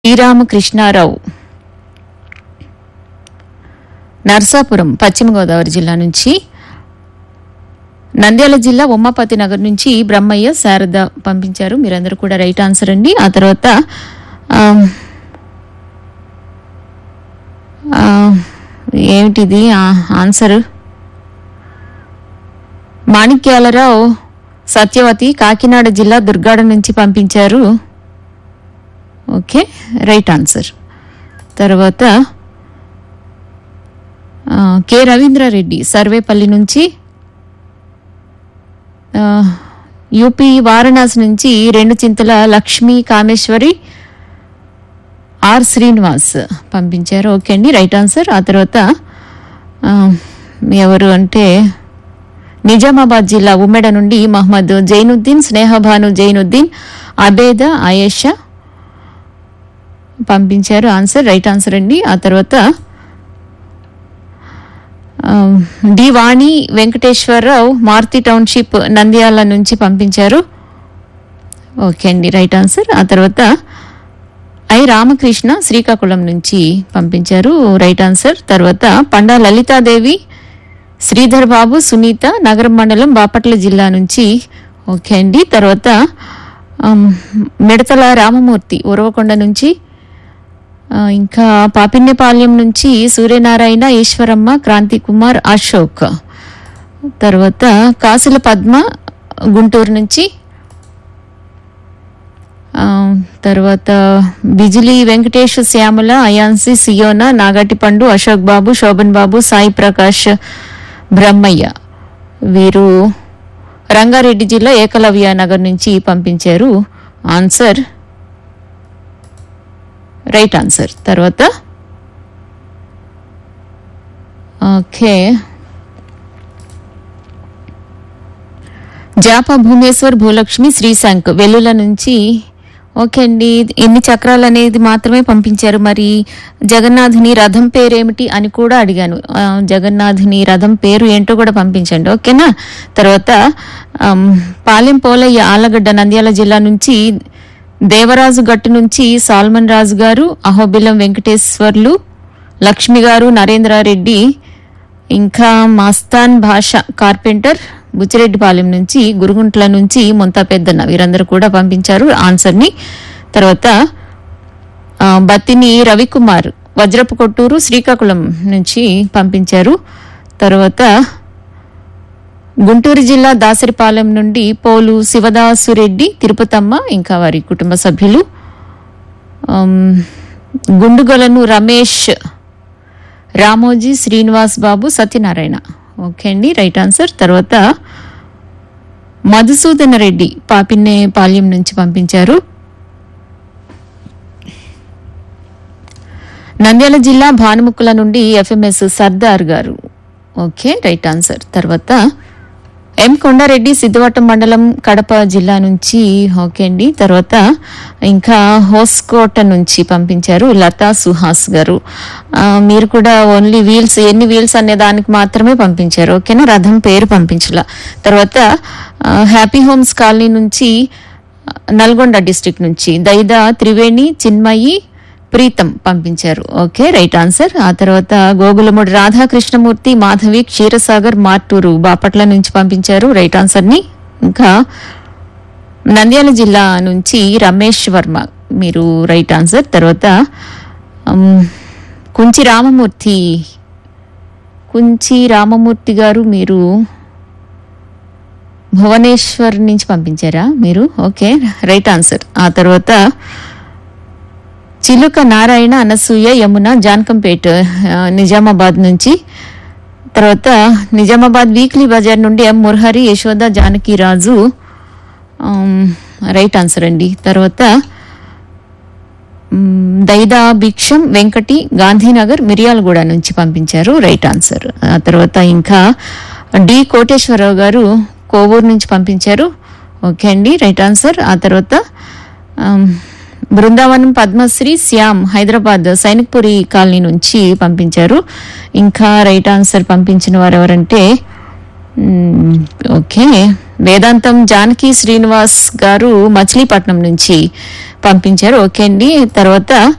శ్రీరామకృష్ణారావు నర్సాపురం పశ్చిమ గోదావరి జిల్లా నుంచి నంద్యాల జిల్లా ఉమాపతి నగర్ నుంచి బ్రహ్మయ్య శారద పంపించారు మీరందరూ కూడా రైట్ ఆన్సర్ అండి ఆ తర్వాత ఆమ్, ఆ, ఏమిటిది ఆ, ఆన్సర్ మాణిక్యాలరావు సత్యవతి కాకినాడ జిల్లా దుర్గాడ నుంచి పంపించారు ఓకే రైట్ ఆన్సర్ తర్వాత ఆ, కె రవీంద్రారెడ్డి సర్వేపల్లి నుంచి ఆ, యూపీ వారణాసి నుంచి రెండు చింతల లక్ష్మీ కామేశ్వరి ఆర్ శ్రీనివాస్ పంపించారు ఓకే అండి రైట్ ఆన్సర్ ఆ తర్వాత ఆ, ఎవరు అంటే నిజామాబాద్ జిల్లా ఉమ్మెడ నుండి మహమ్మద్ జైనుద్దీన్ స్నేహభాను జైనుద్దీన్ అబేద ఆయేషా పంపించారు ఆన్సర్ రైట్ ఆన్సర్ అండి ఆ తర్వాత ఆ, డి వాణి వెంకటేశ్వరరావు మారుతి టౌన్షిప్ నంద్యాల నుంచి పంపించారు ఓకే అండి రైట్ ఆన్సర్ ఆ తర్వాత ఐ రామకృష్ణ శ్రీకాకుళం నుంచి పంపించారు రైట్ ఆన్సర్ తర్వాత పండా లలితాదేవి శ్రీధర్ బాబు సునీత నగరం మండలం బాపట్ల జిల్లా నుంచి ఓకే అండి తర్వాత ఆమ్, మిడతల రామమూర్తి ఉరవకొండ నుంచి ఆ, ఇంకా పాపిన్యపాలెం నుంచి సూర్యనారాయణ ఈశ్వరమ్మ క్రాంతి కుమార్ అశోక్ తర్వాత కాసుల పద్మ గుంటూరు నుంచి ఆ, తర్వాత బిజిలీ వెంకటేష్ శ్యామల అయాన్సి సియోనా నాగటిపండు అశోక్ బాబు శోభన్ బాబు సాయి ప్రకాష్ బ్రహ్మయ్య వీరు రంగారెడ్డి జిల్లా ఏకలవ్య నగర్ నుంచి పంపించారు ఆన్సర్ రైట్ ఆన్సర్ తర్వాత ఓకే జాప భూమేశ్వర్ భూలక్ష్మి శ్రీశంక్ వెల్లుల నుంచి ఓకే అండి ఎన్ని చక్రాలు అనేది మాత్రమే పంపించారు మరి జగన్నాథుని రథం పేరేమిటి అని కూడా అడిగాను ఆ, జగన్నాథుని రథం పేరు ఏంటో కూడా పంపించండి ఓకేనా తర్వాత ఆమ్, పాలెం పోలయ్య ఆలగడ్డ నంద్యాల జిల్లా నుంచి దేవరాజు గట్టు నుంచి సాల్మన్ రాజు గారు అహోబిలం వెంకటేశ్వర్లు లక్ష్మి గారు నరేంద్రారెడ్డి ఇంకా మస్తాన్ భాష కార్పెంటర్ బుచ్చిరెడ్డిపాలెం నుంచి గురుగుంట్ల నుంచి మొంత పెద్దన్న వీరందరూ కూడా పంపించారు ఆన్సర్ని తర్వాత ఆ, బత్తిని రవికుమార్ వజ్రపు కొట్టూరు శ్రీకాకుళం నుంచి పంపించారు తర్వాత గుంటూరు జిల్లా దాసరిపాలెం నుండి పోలు శివదాసురెడ్డి తిరుపతమ్మ ఇంకా వారి కుటుంబ సభ్యులు ఆమ్, గుండుగొలను రమేష్ రామోజీ శ్రీనివాస్ బాబు సత్యనారాయణ ఓకే అండి రైట్ ఆన్సర్ తర్వాత మధుసూదన రెడ్డి పాపిన్నే పాల్యం నుంచి పంపించారు నంద్యాల జిల్లా భానుముక్కుల నుండి ఎఫ్ఎంఎస్ సర్దార్ గారు ఓకే రైట్ ఆన్సర్ తర్వాత ఎం కొండారెడ్డి సిద్ధవటం మండలం కడప జిల్లా నుంచి ఓకే అండి తర్వాత ఇంకా హోస్కోట నుంచి పంపించారు లతా సుహాస్ గారు ఆ, మీరు కూడా ఓన్లీ వీల్స్ ఎన్ని వీల్స్ అనే దానికి మాత్రమే పంపించారు ఓకేనా రథం పేరు పంపించలా తర్వాత ఆ, హ్యాపీ హోమ్స్ కాలనీ నుంచి ఆ, నల్గొండ డిస్ట్రిక్ట్ నుంచి దైదా త్రివేణి చిన్మయి ప్రీతం పంపించారు ఓకే రైట్ ఆన్సర్ ఆ తర్వాత గోగులముడి రాధాకృష్ణమూర్తి మాధవి క్షీరసాగర్ మార్టూరు బాపట్ల నుంచి పంపించారు రైట్ ఆన్సర్ ని ఇంకా నంద్యాల జిల్లా నుంచి రమేష్ వర్మ మీరు రైట్ ఆన్సర్ తర్వాత ఉమ్, కుంచి రామమూర్తి కుంచి రామమూర్తి గారు మీరు భువనేశ్వర్ నుంచి పంపించారా మీరు ఓకే రైట్ ఆన్సర్ ఆ తర్వాత చిలుక నారాయణ అనసూయ యమున జాన్కంపేట్ ఆ, నిజామాబాద్ నుంచి తర్వాత నిజామాబాద్ వీక్లీ బజార్ నుండి ఎం మురహరి యశోద జానకి రాజు ఆమ్, రైట్ ఆన్సర్ అండి తర్వాత మ్, దైదా భిక్షం వెంకటి గాంధీనగర్ మిర్యాలగూడ నుంచి పంపించారు రైట్ ఆన్సర్ ఆ తర్వాత ఇంకా డి కోటేశ్వరరావు గారు కోవూరు నుంచి పంపించారు ఓకే అండి రైట్ ఆన్సర్ ఆ తర్వాత ఆమ్, బృందావనం పద్మశ్రీ శ్యామ్ హైదరాబాద్ సైనిక్పురి కాలనీ నుంచి పంపించారు ఇంకా రైట్ ఆన్సర్ పంపించిన వారు ఎవరంటే మ్మ్, ఓకే వేదాంతం జానకి శ్రీనివాస్ గారు మచిలీపట్నం నుంచి పంపించారు ఓకే అండి తర్వాత